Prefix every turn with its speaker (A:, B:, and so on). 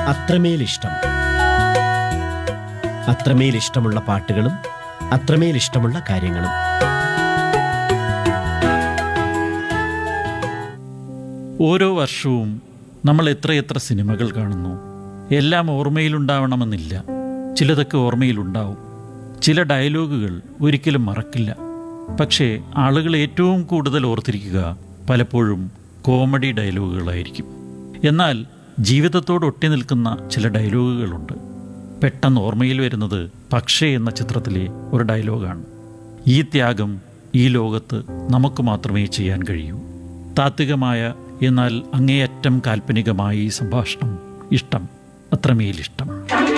A: അത്രമേൽ ഇഷ്ടം അത്രമേൽ ഇഷ്ടമുള്ള പാട്ടുകളും അത്രമേൽ ഇഷ്ടമുള്ള കാര്യങ്ങളും
B: ഓരോ വർഷവും നമ്മൾ എത്രയെത്ര സിനിമകൾ കാണുന്നു എല്ലാം ഓർമ്മയിലുണ്ടാവണമെന്നില്ല ചിലതൊക്കെ ഓർമ്മയിലുണ്ടാവും ചില ഡയലോഗുകൾ ഒരിക്കലും മറക്കില്ല പക്ഷേ ആളുകൾ ഏറ്റവും കൂടുതൽ ഓർത്തിരിക്കുക പലപ്പോഴും കോമഡി ഡയലോഗുകളായിരിക്കും എന്നാൽ ജീവിതത്തോട് ഒട്ടി നിൽക്കുന്ന ചില ഡയലോഗുകളുണ്ട് പെട്ടെന്ന് ഓർമ്മയിൽ വരുന്നത് പക്ഷേ എന്ന ചിത്രത്തിലെ ഒരു ഡയലോഗാണ് ഈ ത്യാഗം ഈ ലോകത്ത് നമുക്ക് മാത്രമേ ചെയ്യാൻ കഴിയൂ താത്വികമായ എന്നാൽ അങ്ങേയറ്റം കാൽപ്പനികമായ ഈ സംഭാഷണം ഇഷ്ടം അത്രമേൽ ഇഷ്ടം